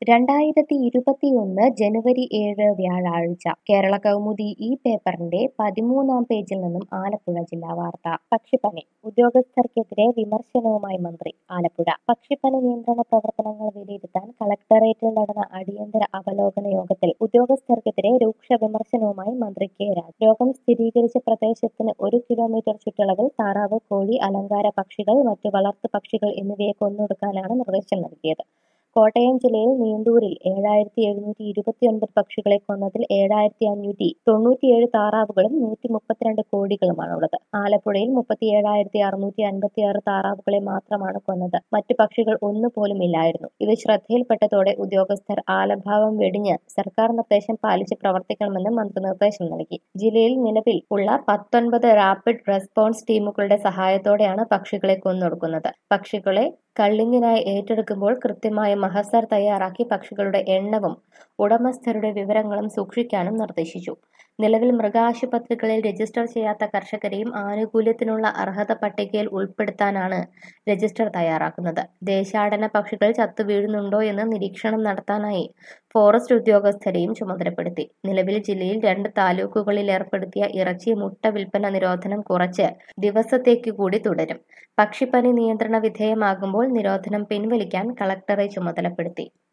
രണ്ടായിരത്തി ഇരുപത്തിയൊന്ന് ജനുവരി ഏഴ് വ്യാഴാഴ്ച കേരള കൗമുദി ഈ പേപ്പറിന്റെ പതിമൂന്നാം പേജിൽ നിന്നും ആലപ്പുഴ ജില്ലാ വാർത്ത പക്ഷിപ്പനി ഉദ്യോഗസ്ഥർക്കെതിരെ വിമർശനവുമായി മന്ത്രി ആലപ്പുഴ പക്ഷിപ്പനി നിയന്ത്രണ പ്രവർത്തനങ്ങൾ വിലയിരുത്താൻ കളക്ടറേറ്റിൽ നടന്ന അടിയന്തര അവലോകന യോഗത്തിൽ ഉദ്യോഗസ്ഥർക്കെതിരെ രൂക്ഷ വിമർശനവുമായി മന്ത്രി കെ രാജ് രോഗം സ്ഥിരീകരിച്ച പ്രദേശത്തിന് ഒരു കിലോമീറ്റർ ചുറ്റളവിൽ താറാവ് കോഴി അലങ്കാര പക്ഷികൾ മറ്റ് വളർത്തു പക്ഷികൾ എന്നിവയെ കൊന്നൊടുക്കാനാണ് നിർദ്ദേശം നൽകിയത് കോട്ടയം ജില്ലയിൽ നീണ്ടൂരിൽ ഏഴായിരത്തി എഴുന്നൂറ്റി ഇരുപത്തിയൊൻപത് പക്ഷികളെ കൊന്നതിൽ ഏഴായിരത്തി അഞ്ഞൂറ്റി തൊണ്ണൂറ്റിയേഴ് താറാവുകളും നൂറ്റി മുപ്പത്തിരണ്ട് കോഴികളുമാണുള്ളത് ആലപ്പുഴയിൽ മുപ്പത്തി ഏഴായിരത്തി അറുന്നൂറ്റി അൻപത്തി ആറ് താറാവുകളെ മാത്രമാണ് കൊന്നത് മറ്റു പക്ഷികൾ ഒന്നുപോലും ഇല്ലായിരുന്നു ഇത് ശ്രദ്ധയിൽപ്പെട്ടതോടെ ഉദ്യോഗസ്ഥർ ആലഭാവം വെടിഞ്ഞ് സർക്കാർ നിർദ്ദേശം പാലിച്ച് പ്രവർത്തിക്കണമെന്ന് മന്ത്രി നിർദ്ദേശം നൽകി ജില്ലയിൽ നിലവിൽ ഉള്ള പത്തൊൻപത് റാപ്പിഡ് റെസ്പോൺസ് ടീമുകളുടെ സഹായത്തോടെയാണ് പക്ഷികളെ കൊന്നൊടുക്കുന്നത് പക്ഷികളെ കള്ളിങ്ങിനായി ഏറ്റെടുക്കുമ്പോൾ കൃത്യമായ മഹസർ തയ്യാറാക്കി പക്ഷികളുടെ എണ്ണവും ഉടമസ്ഥരുടെ വിവരങ്ങളും സൂക്ഷിക്കാനും നിർദ്ദേശിച്ചു നിലവിൽ മൃഗാശുപത്രികളിൽ രജിസ്റ്റർ ചെയ്യാത്ത കർഷകരെയും ആനുകൂല്യത്തിനുള്ള അർഹത പട്ടികയിൽ ഉൾപ്പെടുത്താനാണ് രജിസ്റ്റർ തയ്യാറാക്കുന്നത് ദേശാടന പക്ഷികൾ ചത്തുവീഴുന്നുണ്ടോ എന്ന് നിരീക്ഷണം നടത്താനായി ഫോറസ്റ്റ് ഉദ്യോഗസ്ഥരെയും ചുമതലപ്പെടുത്തി നിലവിൽ ജില്ലയിൽ രണ്ട് താലൂക്കുകളിൽ ഏർപ്പെടുത്തിയ ഇറച്ചി മുട്ട വിൽപ്പന നിരോധനം കുറച്ച് ദിവസത്തേക്ക് കൂടി തുടരും പക്ഷിപ്പനി നിയന്ത്രണ വിധേയമാകുമ്പോൾ നിരോധനം പിൻവലിക്കാൻ കളക്ടറെ ചുമതലപ്പെടുത്തി